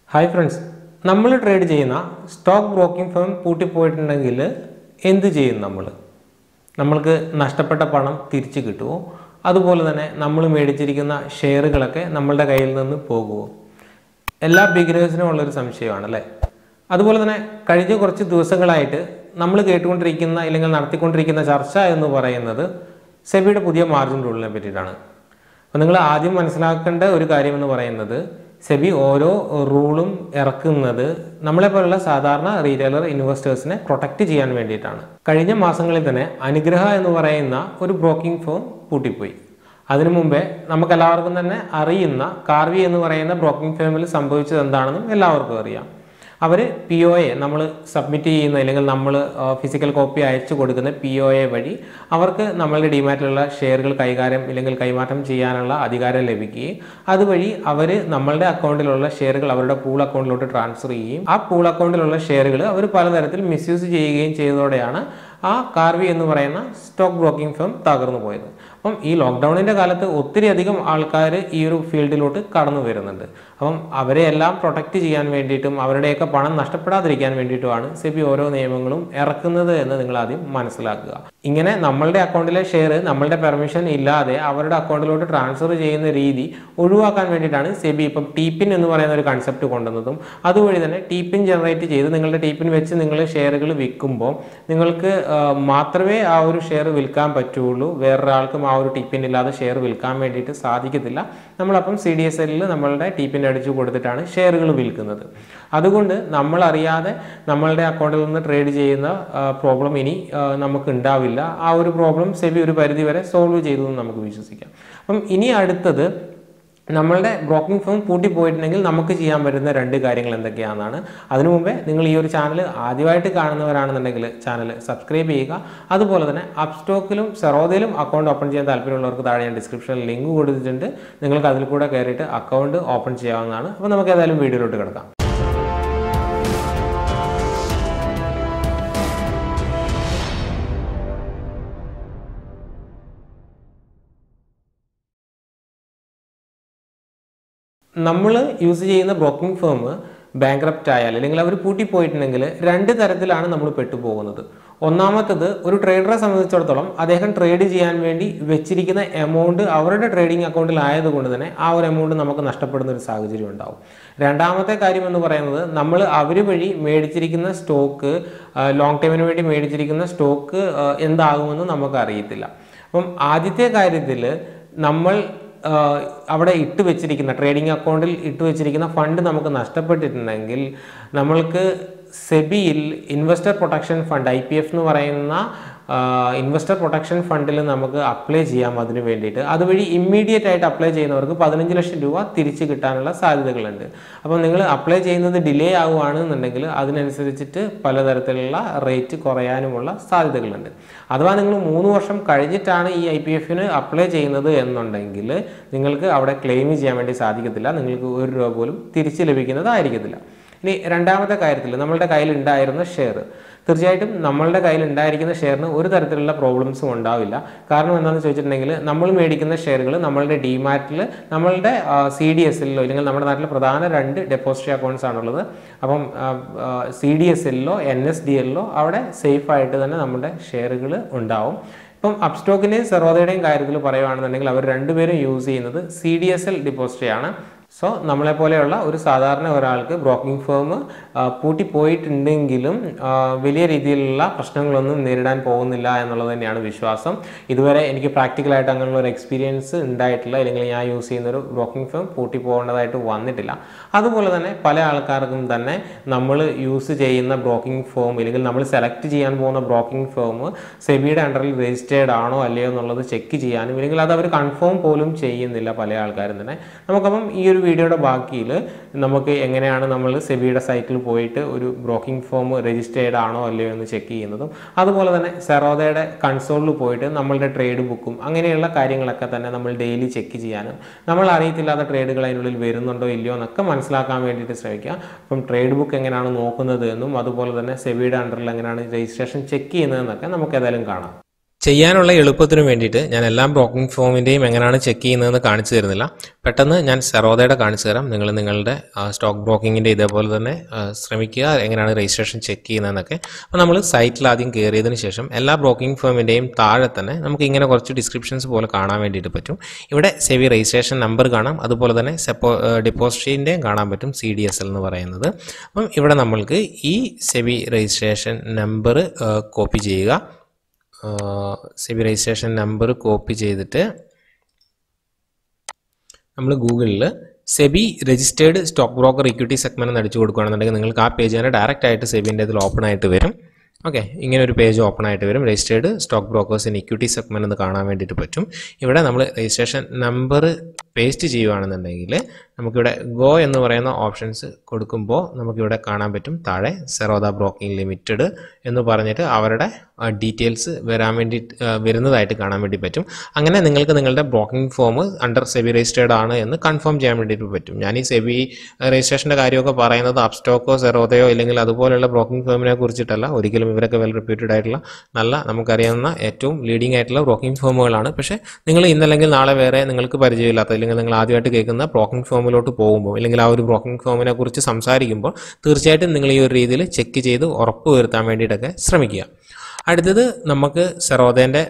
hi friends നമ്മൾ trade ചെയ്യുന്ന stock broking firm പൂട്ടിപ്പോയിട്ടുണ്ടെങ്കിൽ എന്ത് ചെയ്യും നമ്മൾ നമ്മൾക്ക് നഷ്ടപ്പെട്ട പണം തിരിച്ചു കിട്ടുമോ അതുപോലെ തന്നെ നമ്മൾ മേടിച്ചിരിക്കുന്ന ഷെയറുകളൊക്കെ നമ്മളുടെ കയ്യിൽ നിന്ന് പോകുമോ എല്ലാ ബിഗിനേഴ്സിനും ഉള്ളൊരു സംശയമാണ് അല്ലേ അതുപോലെ തന്നെ കഴിഞ്ഞ കുറച്ച് ദിവസങ്ങളായിട്ട് നമ്മൾ കേട്ടുകൊണ്ടിരിക്കുന്ന അല്ലെങ്കിൽ നടത്തിക്കൊണ്ടിരിക്കുന്ന ചർച്ച എന്ന് പറയുന്നത് സെബിയുടെ പുതിയ മാർജിൻ റൂളിനെ പറ്റിയിട്ടാണ് അപ്പോൾ നിങ്ങൾ ആദ്യം മനസ്സിലാക്കേണ്ട ഒരു കാര്യം എന്ന് പറയുന്നത് സെബി ഓരോ റൂളും ഇറക്കുന്നത് നമ്മളെപ്പോലുള്ള സാധാരണ റീറ്റെയിലർ ഇൻവെസ്റ്റേഴ്സിനെ പ്രൊട്ടക്റ്റ് ചെയ്യാൻ വേണ്ടിയിട്ടാണ് കഴിഞ്ഞ മാസങ്ങളിൽ തന്നെ അനുഗ്രഹ എന്ന് പറയുന്ന ഒരു ബ്രോക്കിംഗ് ഫേം പൂട്ടിപ്പോയി അതിനു മുമ്പേ നമുക്ക് എല്ലാവർക്കും തന്നെ അറിയുന്ന കാർവി എന്ന് പറയുന്ന ബ്രോക്കിംഗ് ഫേമിൽ സംഭവിച്ചത് എന്താണെന്നും എല്ലാവർക്കും അറിയാം അവർ പി ഒ എ നമ്മൾ സബ്മിറ്റ് ചെയ്യുന്ന അല്ലെങ്കിൽ നമ്മൾ ഫിസിക്കൽ കോപ്പി അയച്ചു കൊടുക്കുന്ന പി ഒ എ വഴി അവർക്ക് നമ്മളുടെ ഡിമാറ്റിലുള്ള ഷെയറുകൾ കൈകാര്യം അല്ലെങ്കിൽ കൈമാറ്റം ചെയ്യാനുള്ള അധികാരം ലഭിക്കുകയും അതുവഴി അവർ നമ്മളുടെ അക്കൗണ്ടിലുള്ള ഷെയറുകൾ അവരുടെ പൂൾ അക്കൗണ്ടിലോട്ട് ട്രാൻസ്ഫർ ചെയ്യുകയും ആ പൂൾ അക്കൗണ്ടിലുള്ള ഷെയറുകൾ അവർ പലതരത്തിൽ മിസ്യൂസ് ചെയ്യുകയും ചെയ്തതോടെയാണ് ആ കാർവി എന്ന് പറയുന്ന സ്റ്റോക്ക് ബ്രോക്കിംഗ് ഫേം തകർന്നു പോയത് അപ്പം ഈ ലോക്ക്ഡൗണിൻ്റെ കാലത്ത് ഒത്തിരി അധികം ആൾക്കാർ ഈ ഒരു ഫീൽഡിലോട്ട് കടന്നു വരുന്നുണ്ട് അപ്പം അവരെ എല്ലാം പ്രൊട്ടക്റ്റ് ചെയ്യാൻ വേണ്ടിയിട്ടും അവരുടെയൊക്കെ പണം നഷ്ടപ്പെടാതിരിക്കാൻ വേണ്ടിയിട്ടുമാണ് സെബി ഓരോ നിയമങ്ങളും ഇറക്കുന്നത് എന്ന് നിങ്ങൾ ആദ്യം മനസ്സിലാക്കുക ഇങ്ങനെ നമ്മളുടെ അക്കൗണ്ടിലെ ഷെയർ നമ്മളുടെ പെർമിഷൻ ഇല്ലാതെ അവരുടെ അക്കൗണ്ടിലോട്ട് ട്രാൻസ്ഫർ ചെയ്യുന്ന രീതി ഒഴിവാക്കാൻ വേണ്ടിയിട്ടാണ് സെബി ഇപ്പം ടീപ്പിൻ എന്ന് പറയുന്ന ഒരു കൺസെപ്റ്റ് കൊണ്ടുവന്നതും അതുവഴി തന്നെ ടീപ്പിൻ ജനറേറ്റ് ചെയ്ത് നിങ്ങളുടെ ടീപ്പിൻ വെച്ച് നിങ്ങൾ ഷെയറുകൾ വിൽക്കുമ്പോൾ നിങ്ങൾക്ക് ആ, മാത്രമേ ആ ഒരു ഷെയർ വിൽക്കാൻ പറ്റുള്ളൂ വേറൊരാൾക്കും ആ ഒരു ടിപ്പിൻ ഇല്ലാതെ ഷെയർ വിൽക്കാൻ വേണ്ടിയിട്ട് സാധിക്കത്തില്ല നമ്മളപ്പം സി ഡി എസ് എല്ലിൽ നമ്മളുടെ ടിപ്പിൻ അടിച്ചു കൊടുത്തിട്ടാണ് ഷെയറുകൾ വിൽക്കുന്നത് അതുകൊണ്ട് നമ്മൾ അറിയാതെ നമ്മളുടെ അക്കൗണ്ടിൽ നിന്ന് ട്രേഡ് ചെയ്യുന്ന പ്രോബ്ലം ഇനി ആ, നമുക്ക് ഉണ്ടാവില്ല ആ ഒരു പ്രോബ്ലം സെബി ഒരു പരിധി വരെ സോൾവ് ചെയ്തു എന്ന് നമുക്ക് വിശ്വസിക്കാം അപ്പം ഇനി അടുത്തത് നമ്മളുടെ ബ്രോക്കിംഗ് ഫേം പൂട്ടിപ്പോയിട്ടുണ്ടെങ്കിൽ നമുക്ക് ചെയ്യാൻ പറ്റുന്ന രണ്ട് കാര്യങ്ങൾ എന്തൊക്കെയാണെന്നാണ് അതിനു മുമ്പേ നിങ്ങൾ ഈ ഒരു ചാനൽ ആദ്യമായിട്ട് കാണുന്നവരാണെന്നുണ്ടെങ്കിൽ ചാനൽ സബ്സ്ക്രൈബ് ചെയ്യുക അതുപോലെ തന്നെ അപ്സ്റ്റോക്കിലും സെറോദയിലും അക്കൗണ്ട് ഓപ്പൺ ചെയ്യാൻ താല്പര്യമുള്ളവർക്ക് താഴെ ഞാൻ ഡിസ്ക്രിപ്ഷനിൽ ലിങ്ക് കൊടുത്തിട്ടുണ്ട് നിങ്ങൾക്ക് അതിൽ കൂടെ കയറിയിട്ട് അക്കൗണ്ട് ഓപ്പൺ ചെയ്യാവുന്നതാണ് അപ്പോൾ നമുക്ക് ഏതായാലും വീഡിയോയിലോട്ട് കിടക്കാം നമ്മൾ യൂസ് ചെയ്യുന്ന ബ്രോക്കിംഗ് ഫേം ബാങ്ക്രപ്റ്റ് ആയാൽ അല്ലെങ്കിൽ അവർ പൂട്ടിപ്പോയിട്ടുണ്ടെങ്കിൽ രണ്ട് തരത്തിലാണ് നമ്മൾ പെട്ടുപോകുന്നത് ഒന്നാമത്തത് ഒരു ട്രേഡറെ സംബന്ധിച്ചിടത്തോളം അദ്ദേഹം ട്രേഡ് ചെയ്യാൻ വേണ്ടി വെച്ചിരിക്കുന്ന എമൗണ്ട് അവരുടെ ട്രേഡിംഗ് അക്കൗണ്ടിൽ ആയതുകൊണ്ട് തന്നെ ആ ഒരു എമൗണ്ട് നമുക്ക് നഷ്ടപ്പെടുന്ന ഒരു സാഹചര്യം ഉണ്ടാവും രണ്ടാമത്തെ കാര്യം എന്ന് പറയുന്നത് നമ്മൾ അവർ വഴി മേടിച്ചിരിക്കുന്ന സ്റ്റോക്ക് ലോങ് ടൈമിന് വേണ്ടി മേടിച്ചിരിക്കുന്ന സ്റ്റോക്ക് എന്താകുമെന്ന് നമുക്ക് അറിയത്തില്ല അപ്പം ആദ്യത്തെ കാര്യത്തിൽ നമ്മൾ ആഹ് അവിടെ ഇട്ട് വെച്ചിരിക്കുന്ന ട്രേഡിംഗ് അക്കൗണ്ടിൽ ഇട്ട് വെച്ചിരിക്കുന്ന ഫണ്ട് നമുക്ക് നഷ്ടപ്പെട്ടിട്ടുണ്ടെങ്കിൽ നമ്മൾക്ക് സെബിയിൽ investor protection fund I P F എന്ന് പറയുന്ന ഇൻവെസ്റ്റർ പ്രൊട്ടക്ഷൻ ഫണ്ടിൽ നമുക്ക് അപ്ലൈ ചെയ്യാം അതിന് വേണ്ടിയിട്ട് അതുവഴി ഇമ്മീഡിയറ്റ് ആയിട്ട് അപ്ലൈ ചെയ്യുന്നവർക്ക് പതിനഞ്ച് ലക്ഷം രൂപ തിരിച്ച് കിട്ടാനുള്ള സാധ്യതകളുണ്ട് അപ്പം നിങ്ങൾ അപ്ലൈ ചെയ്യുന്നത് ഡിലേ ആവുകയാണെന്നുണ്ടെങ്കിൽ അതിനനുസരിച്ചിട്ട് പലതരത്തിലുള്ള റേറ്റ് കുറയാനുമുള്ള സാധ്യതകളുണ്ട് അഥവാ നിങ്ങൾ മൂന്ന് വർഷം കഴിഞ്ഞിട്ടാണ് ഈ ഐ പി എഫിന് അപ്ലൈ ചെയ്യുന്നത് എന്നുണ്ടെങ്കിൽ നിങ്ങൾക്ക് അവിടെ ക്ലെയിം ചെയ്യാൻ വേണ്ടി സാധിക്കത്തില്ല നിങ്ങൾക്ക് ഒരു രൂപ പോലും തിരിച്ച് ലഭിക്കുന്നതായിരിക്കത്തില്ല ഇനി രണ്ടാമത്തെ കാര്യത്തിൽ നമ്മളുടെ കയ്യിൽ ഉണ്ടായിരുന്ന ഷെയർ തീർച്ചയായിട്ടും നമ്മളുടെ കയ്യിൽ ഉണ്ടായിരിക്കുന്ന ഷെയറിന് ഒരു തരത്തിലുള്ള പ്രോബ്ലംസും ഉണ്ടാവില്ല കാരണം എന്താണെന്ന് ചോദിച്ചിട്ടുണ്ടെങ്കിൽ നമ്മൾ മേടിക്കുന്ന ഷെയറുകൾ നമ്മളുടെ ഡിമാറ്റിൽ നമ്മളുടെ സി ഡി എസിലോ അല്ലെങ്കിൽ നമ്മുടെ നാട്ടിലെ പ്രധാന രണ്ട് ഡെപ്പോസിറ്റ് അക്കൗണ്ട്സ് ആണുള്ളത് അപ്പം സി ഡി എസ് എല്ലിലോ എൻ എസ് ഡി എല്ലിലോ അവിടെ സേഫ് ആയിട്ട് തന്നെ നമ്മുടെ ഷെയറുകൾ ഉണ്ടാവും ഇപ്പം അപ്സ്റ്റോക്കിൻ്റെയും സെറോദയുടെയും കാര്യത്തിൽ പറയുകയാണെന്നുണ്ടെങ്കിൽ അവർ രണ്ടുപേരും യൂസ് ചെയ്യുന്നത് സി ഡി എസ് എൽ ഡിപ്പോസിറ്ററിയാണ് സോ നമ്മളെപ്പോലെയുള്ള ഒരു സാധാരണ ഒരാൾക്ക് ബ്രോക്കിംഗ് ഫേം പൂട്ടിപ്പോയിട്ടുണ്ടെങ്കിലും ആ, വലിയ രീതിയിലുള്ള പ്രശ്നങ്ങളൊന്നും നേരിടാൻ പോകുന്നില്ല എന്നുള്ളത് തന്നെയാണ് വിശ്വാസം ഇതുവരെ എനിക്ക് പ്രാക്ടിക്കലായിട്ട് അങ്ങനെയുള്ള ഒരു എക്സ്പീരിയൻസ് ഉണ്ടായിട്ടില്ല അല്ലെങ്കിൽ ഞാൻ യൂസ് ചെയ്യുന്ന ഒരു ബ്രോക്കിംഗ് ഫേം പൂട്ടിപ്പോകേണ്ടതായിട്ട് വന്നിട്ടില്ല അതുപോലെ തന്നെ പല ആൾക്കാർക്കും തന്നെ നമ്മൾ യൂസ് ചെയ്യുന്ന ബ്രോക്കിംഗ് ഫേം അല്ലെങ്കിൽ നമ്മൾ സെലക്ട് ചെയ്യാൻ പോകുന്ന ബ്രോക്കിംഗ് ഫേം സെബിയുടെ അണ്ടറിൽ രജിസ്റ്റേർഡ് ആണോ അല്ലയോ എന്നുള്ളത് ചെക്ക് ചെയ്യാനും ഇല്ലെങ്കിൽ അത് അവർ കൺഫേം പോലും ചെയ്യുന്നില്ല പല ആൾക്കാരും തന്നെ നമുക്കപ്പം ഈ ഒരു വീഡിയോയുടെ ബാക്കിയിൽ നമുക്ക് എങ്ങനെയാണ് നമ്മൾ സെബിയുടെ സൈറ്റിൽ പോയിട്ട് ഒരു ബ്രോക്കിംഗ് ഫോം രജിസ്റ്റേർഡ് ആണോ അല്ലയോ എന്ന് ചെക്ക് ചെയ്യുന്നതും അതുപോലെ തന്നെ സെറോദയുടെ കൺസോളിൽ പോയിട്ട് നമ്മളുടെ ട്രേഡ് ബുക്കും അങ്ങനെയുള്ള കാര്യങ്ങളൊക്കെ തന്നെ നമ്മൾ ഡെയിലി ചെക്ക് ചെയ്യാനും നമ്മൾ അറിയത്തില്ലാത്ത ട്രേഡുകൾ അതിനുള്ളിൽ വരുന്നുണ്ടോ ഇല്ലയോ എന്നൊക്കെ മനസ്സിലാക്കാൻ വേണ്ടിയിട്ട് ശ്രമിക്കുക അപ്പം ട്രേഡ് ബുക്ക് എങ്ങനെയാണ് നോക്കുന്നത് എന്നും അതുപോലെ തന്നെ സെബിയുടെ അണ്ടറിൽ എങ്ങനെയാണ് രജിസ്ട്രേഷൻ ചെക്ക് ചെയ്യുന്നതെന്നൊക്കെ നമുക്ക് ഏതായാലും കാണാം ചെയ്യാനുള്ള എളുപ്പത്തിന് വേണ്ടിയിട്ട് ഞാൻ എല്ലാ ബ്രോക്കിംഗ് ഫോമിൻ്റെയും എങ്ങനെയാണ് ചെക്ക് ചെയ്യുന്നതെന്ന് കാണിച്ചു തരുന്നില്ല പെട്ടെന്ന് ഞാൻ സെറോദയുടെ കാണിച്ചു തരാം നിങ്ങൾ നിങ്ങളുടെ സ്റ്റോക്ക് ബ്രോക്കിങ്ങിൻ്റെ ഇതേപോലെ തന്നെ ആ, ശ്രമിക്കുക എങ്ങനെയാണ് രജിസ്ട്രേഷൻ ചെക്ക് ചെയ്യുന്നതെന്നൊക്കെ അപ്പോൾ നമ്മൾ സൈറ്റിൽ ആദ്യം കയറിയതിന് ശേഷം എല്ലാ ബ്രോക്കിംഗ് ഫേമിൻ്റെയും താഴെ തന്നെ നമുക്ക് ഇങ്ങനെ കുറച്ച് ഡിസ്ക്രിപ്ഷൻസ് പോലെ കാണാൻ വേണ്ടിയിട്ട് പറ്റും ഇവിടെ സെവി രജിസ്ട്രേഷൻ നമ്പർ കാണാം അതുപോലെ തന്നെ സെപ്പോ ഡിപ്പോസിറ്റിൻ്റെയും കാണാൻ പറ്റും സി ഡി എസ് എൽ എന്ന് പറയുന്നത് അപ്പം ഇവിടെ നമ്മൾക്ക് ഈ സെവി രജിസ്ട്രേഷൻ നമ്പർ കോപ്പി ചെയ്യുക സെബി രജിസ്ട്രേഷൻ നമ്പർ കോപ്പി ചെയ്തിട്ട് നമ്മൾ ഗൂഗിളിൽ SEBI registered stock broker equity segment എന്ന് അടിച്ചു കൊടുക്കുകയാണെന്നുണ്ടെങ്കിൽ നിങ്ങൾക്ക് ആ പേജ് തന്നെ ഡയറക്റ്റ് ആയിട്ട് സെബിൻ്റെ ഇതിൽ ഓപ്പൺ ആയിട്ട് വരും ഓക്കെ ഇങ്ങനെ ഒരു പേജ് ഓപ്പൺ ആയിട്ട് വരും registered stock brokers in equity segment എന്ന് കാണാൻ വേണ്ടിയിട്ട് പറ്റും ഇവിടെ നമ്മൾ രജിസ്ട്രേഷൻ നമ്പർ പേസ്റ്റ് ചെയ്യുകയാണെന്നുണ്ടെങ്കിൽ നമുക്കിവിടെ ഗോ എന്ന് പറയുന്ന ഓപ്ഷൻസ് കൊടുക്കുമ്പോൾ നമുക്കിവിടെ കാണാൻ പറ്റും താഴെ സെറോദ ബ്രോക്കിംഗ് ലിമിറ്റഡ് എന്ന് പറഞ്ഞിട്ട് അവരുടെ ഡീറ്റെയിൽസ് വരാൻ വേണ്ടി ആ, വരുന്നതായിട്ട് കാണാൻ വേണ്ടി പറ്റും അങ്ങനെ നിങ്ങൾക്ക് നിങ്ങളുടെ broking firm under SEBI registered ആണ് എന്ന് കൺഫേം ചെയ്യാൻ വേണ്ടിയിട്ട് പറ്റും ഞാൻ ഈ സെബി രജിസ്ട്രേഷൻ്റെ കാര്യമൊക്കെ പറയുന്നത് അപ്സ്റ്റോക്കോ സെറോദയോ ഇല്ലെങ്കിൽ അതുപോലെയുള്ള ബ്രോക്കിംഗ് ഫേമിനെ കുറിച്ചിട്ടല്ല ഒരിക്കലും ഇവരൊക്കെ വെൽ റിപ്യൂട്ടഡ് ആയിട്ടുള്ള നല്ല നമുക്കറിയാവുന്ന ഏറ്റവും ലീഡിംഗ് ആയിട്ടുള്ള ബ്രോക്കിംഗ് ഫേമുകളാണ് പക്ഷേ നിങ്ങൾ ഇന്നല്ലെങ്കിൽ നാളെ വേറെ നിങ്ങൾക്ക് പരിചയമില്ലാത്ത അല്ലെങ്കിൽ നിങ്ങൾ ആദ്യമായിട്ട് കേൾക്കുന്ന ബ്രോക്കിംഗ് ഫേമിലോട്ട് പോകുമ്പോൾ അല്ലെങ്കിൽ ആ ഒരു ബ്രോക്കിംഗ് ഫേമിനെ കുറിച്ച് സംസാരിക്കുമ്പോൾ തീർച്ചയായിട്ടും നിങ്ങൾ ഈ ഒരു രീതിയിൽ ചെക്ക് ചെയ്ത് ഉറപ്പ് വരുത്താൻ വേണ്ടിയിട്ടൊക്കെ ശ്രമിക്കുക അടുത്തത് നമുക്ക് സെറോദേൻ്റെ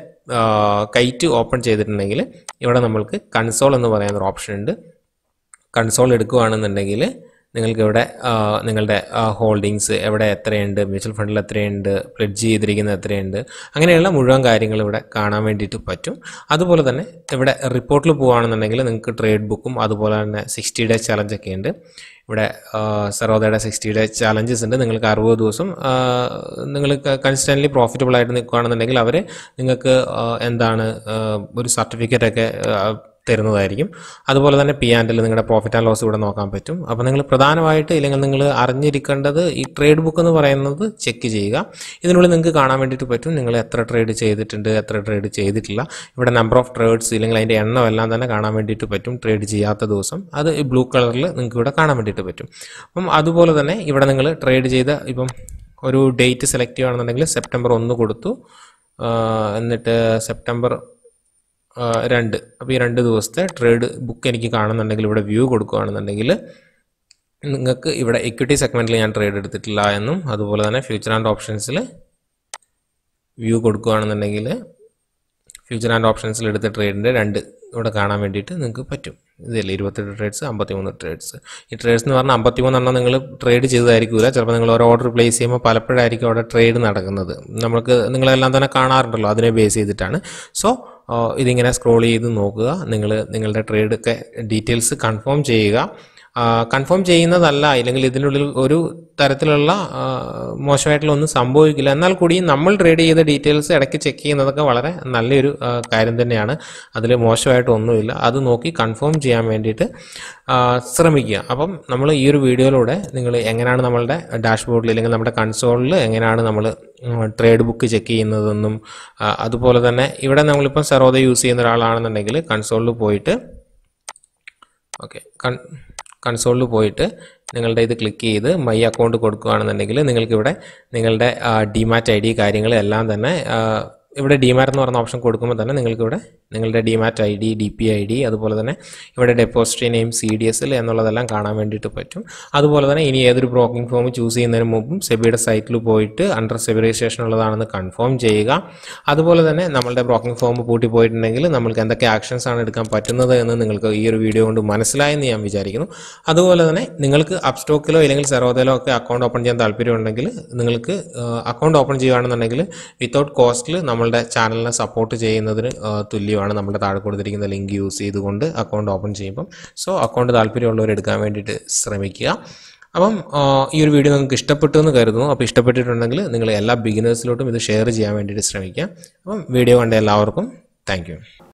കൈറ്റ് ഓപ്പൺ ചെയ്തിട്ടുണ്ടെങ്കിൽ ഇവിടെ നമ്മൾക്ക് കൺസോൾ എന്ന് പറയുന്ന ഒരു ഓപ്ഷൻ ഉണ്ട് കൺസോൾ എടുക്കുകയാണെന്നുണ്ടെങ്കിൽ നിങ്ങൾക്ക് ഇവിടെ ആ, നിങ്ങളുടെ ഹോൾഡിങ്സ് എവിടെ എത്രയുണ്ട് മ്യൂച്വൽ ഫണ്ടിൽ എത്രയുണ്ട് പ്ലെഡ്ജ് ചെയ്തിരിക്കുന്നത് എത്രയുണ്ട് അങ്ങനെയുള്ള മുഴുവൻ കാര്യങ്ങൾ ഇവിടെ കാണാൻ വേണ്ടിയിട്ട് പറ്റും അതുപോലെ തന്നെ ഇവിടെ റിപ്പോർട്ടിൽ പോവുകയാണെന്നുണ്ടെങ്കിൽ നിങ്ങൾക്ക് ട്രേഡ് ബുക്കും അതുപോലെ തന്നെ സിക്സ്റ്റി ഡേ ചലഞ്ചൊക്കെ ഉണ്ട് ഇവിടെ സെറോദയുടെ സിക്സ്റ്റി ഡേ ചാലഞ്ചസ് ഉണ്ട് നിങ്ങൾക്ക് അറുപത് ദിവസം ആ, നിങ്ങൾ കൺസ്റ്റൻ്റ്ലി പ്രോഫിറ്റബിൾ ആയിട്ട് നിൽക്കുകയാണെന്നുണ്ടെങ്കിൽ അവർ നിങ്ങൾക്ക് ആ, എന്താണ് ആ, ഒരു സർട്ടിഫിക്കറ്റൊക്കെ തരുന്നതായിരിക്കും അതുപോലെ തന്നെ പി ആൻഡിൽ നിങ്ങളുടെ പ്രോഫിറ്റ് ആൻഡ് ലോസ് ഇവിടെ നോക്കാൻ പറ്റും അപ്പോൾ നിങ്ങൾ പ്രധാനമായിട്ട് ഇല്ലെങ്കിൽ നിങ്ങൾ അറിഞ്ഞിരിക്കേണ്ടത് ഈ ട്രേഡ് ബുക്ക് എന്ന് പറയുന്നത് ചെക്ക് ചെയ്യുക ഇതിനുള്ളിൽ നിങ്ങൾക്ക് കാണാൻ വേണ്ടിയിട്ട് പറ്റും നിങ്ങൾ എത്ര ട്രേഡ് ചെയ്തിട്ടുണ്ട് എത്ര ട്രേഡ് ചെയ്തിട്ടില്ല ഇവിടെ നമ്പർ ഓഫ് ട്രേഡ്സ് ഇല്ലെങ്കിൽ അതിൻ്റെ എണ്ണം എല്ലാം തന്നെ കാണാൻ വേണ്ടിയിട്ട് പറ്റും ട്രേഡ് ചെയ്യാത്ത ദിവസം അത് ഈ ബ്ലൂ കളറിൽ നിങ്ങൾക്ക് ഇവിടെ കാണാൻ വേണ്ടിയിട്ട് പറ്റും അപ്പം അതുപോലെ തന്നെ ഇവിടെ നിങ്ങൾ ട്രേഡ് ചെയ്ത ഇപ്പം ഒരു ഡേറ്റ് സെലക്ട് ചെയ്യുകയാണെന്നുണ്ടെങ്കിൽ സെപ്റ്റംബർ ഒന്ന് കൊടുത്തു ആ, എന്നിട്ട് സെപ്റ്റംബർ ആ, രണ്ട് അപ്പോൾ ഈ രണ്ട് ദിവസത്തെ ട്രേഡ് ബുക്ക് എനിക്ക് കാണുന്നുണ്ടെങ്കിൽ ഇവിടെ വ്യൂ കൊടുക്കുകയാണെന്നുണ്ടെങ്കിൽ നിങ്ങൾക്ക് ഇവിടെ ഇക്വിറ്റി സെഗ്മെൻറ്റിൽ ഞാൻ ട്രേഡ് എടുത്തിട്ടില്ല എന്നും അതുപോലെ തന്നെ ഫ്യൂച്ചർ ആൻഡ് ഓപ്ഷൻസിൽ വ്യൂ കൊടുക്കുകയാണെന്നുണ്ടെങ്കിൽ ഫ്യൂച്ചർ ആൻഡ് ഓപ്ഷൻസിൽ എടുത്ത ട്രേഡിൻ്റെ രണ്ട് ഇവിടെ കാണാൻ വേണ്ടിയിട്ട് നിങ്ങൾക്ക് പറ്റും ഇതല്ലേ ഇരുപത്തെട്ട് ട്രേഡ്സ് അമ്പത്തിമൂന്ന് ട്രേഡ്സ് ഈ ട്രേഡ്സ് എന്ന് പറഞ്ഞാൽ അമ്പത്തിമൂന്നെണ്ണം നിങ്ങൾ ട്രേഡ് ചെയ്തതായിരിക്കില്ല ചിലപ്പോൾ നിങ്ങൾ ഒരു ഓർഡർ പ്ലേസ് ചെയ്യുമ്പോൾ പലപ്പോഴായിരിക്കും അവിടെ ട്രേഡ് നടക്കുന്നത് നമുക്ക് നിങ്ങളെല്ലാം തന്നെ കാണാറുണ്ടല്ലോ അതിനെ ബേസ് ചെയ്തിട്ടാണ് സോ ഇതിങ്ങനെ സ്ക്രോൾ ചെയ്ത് നോക്കുക നിങ്ങൾ നിങ്ങളുടെ ട്രേഡ് ഒക്കെ ഡീറ്റെയിൽസ് കൺഫേം ചെയ്യുക കൺഫേം ചെയ്യുന്നതല്ല ഇല്ലെങ്കിൽ ഇതിനുള്ളിൽ ഒരു തരത്തിലുള്ള ആ, മോശമായിട്ടുള്ള ഒന്നും സംഭവിക്കില്ല എന്നാൽ കൂടിയും നമ്മൾ ട്രേഡ് ചെയ്ത ഡീറ്റെയിൽസ് ഇടയ്ക്ക് ചെക്ക് ചെയ്യുന്നതൊക്കെ വളരെ നല്ലൊരു ആ, കാര്യം തന്നെയാണ് അതിൽ മോശമായിട്ടൊന്നുമില്ല അത് നോക്കി കൺഫേം ചെയ്യാൻ വേണ്ടിയിട്ട് ആ, ശ്രമിക്കുക അപ്പം നമ്മൾ ഈ ഒരു വീഡിയോയിലൂടെ നിങ്ങൾ എങ്ങനെയാണ് നമ്മളുടെ ഡാഷ്ബോർഡിൽ അല്ലെങ്കിൽ നമ്മുടെ കൺസോളിൽ എങ്ങനെയാണ് നമ്മൾ ട്രേഡ് ബുക്ക് ചെക്ക് ചെയ്യുന്നതെന്നും ആ, അതുപോലെ തന്നെ ഇവിടെ നമ്മളിപ്പം സെറോദ യൂസ് ചെയ്യുന്ന ഒരാളാണെന്നുണ്ടെങ്കിൽ കൺസോളിൽ പോയിട്ട് ഓക്കെ കൺ കൺസോളിൽ പോയിട്ട് നിങ്ങളുടെ ഇത് ക്ലിക്ക് ചെയ്ത് മൈ അക്കൗണ്ട് കൊടുക്കുകയാണെന്നുണ്ടെങ്കിൽ നിങ്ങൾക്കിവിടെ നിങ്ങളുടെ ഡിമാറ്റ് ഐ ഡി കാര്യങ്ങൾ എല്ലാം തന്നെ ആ, ഇവിടെ ഡിമാറ്റ് എന്ന് പറഞ്ഞ ഓപ്ഷൻ കൊടുക്കുമ്പോൾ തന്നെ നിങ്ങൾക്കിവിടെ നിങ്ങളുടെ demat I D D P I D അതുപോലെ തന്നെ ഇവിടെ depository name C D S L എന്നുള്ളതെല്ലാം കാണാൻ വേണ്ടിയിട്ട് പറ്റും അതുപോലെ തന്നെ ഇനി ഏതൊരു ബ്രോക്കിംഗ് ഫോം ചൂസ് ചെയ്യുന്നതിന് മുമ്പും സെബിയുടെ സൈറ്റിൽ പോയിട്ട് അണ്ടർ സെബി രജിസ്ട്രേഷൻ ഉള്ളതാണെന്ന് കൺഫേം ചെയ്യുക അതുപോലെ തന്നെ നമ്മളുടെ ബ്രോക്കിംഗ് ഫോം പൂട്ടി പോയിട്ടുണ്ടെങ്കിൽ നമ്മൾക്ക് എന്തൊക്കെ ആക്ഷൻസ് ആണ് എടുക്കാൻ പറ്റുന്നത് എന്ന് നിങ്ങൾക്ക് ഈ ഒരു വീഡിയോ കൊണ്ട് മനസ്സിലായെന്ന് ഞാൻ വിചാരിക്കുന്നു അതുപോലെ തന്നെ നിങ്ങൾക്ക് അപ്സ്റ്റോക്കിലോ ഇല്ലെങ്കിൽ സെറോദയിലോ ഒക്കെ അക്കൗണ്ട് ഓപ്പൺ ചെയ്യാൻ താല്പര്യമുണ്ടെങ്കിൽ നിങ്ങൾക്ക് അക്കൗണ്ട് ഓപ്പൺ ചെയ്യുകയാണെന്നുണ്ടെങ്കിൽ വിത്തൗട്ട് കോസ്റ്റിൽ നമ്മളുടെ ചാനലിനെ സപ്പോർട്ട് ചെയ്യുന്നതിന് ആ, തുല്യമാണ് നമ്മുടെ താഴെ കൊടുത്തിരിക്കുന്ന ലിങ്ക് യൂസ് ചെയ്തുകൊണ്ട് അക്കൗണ്ട് ഓപ്പൺ ചെയ്യുമ്പം സോ അക്കൗണ്ട് താല്പര്യമുള്ളവർ എടുക്കാൻ വേണ്ടിയിട്ട് ശ്രമിക്കുക അപ്പം ആ, ഈ ഒരു വീഡിയോ നിങ്ങൾക്ക് ഇഷ്ടപ്പെട്ടു എന്ന് കരുതുന്നു അപ്പോൾ ഇഷ്ടപ്പെട്ടിട്ടുണ്ടെങ്കിൽ നിങ്ങൾ എല്ലാ ബിഗിനേഴ്സിലോട്ടും ഇത് ഷെയർ ചെയ്യാൻ വേണ്ടിയിട്ട് ശ്രമിക്കുക അപ്പം വീഡിയോ കണ്ട എല്ലാവർക്കും താങ്ക്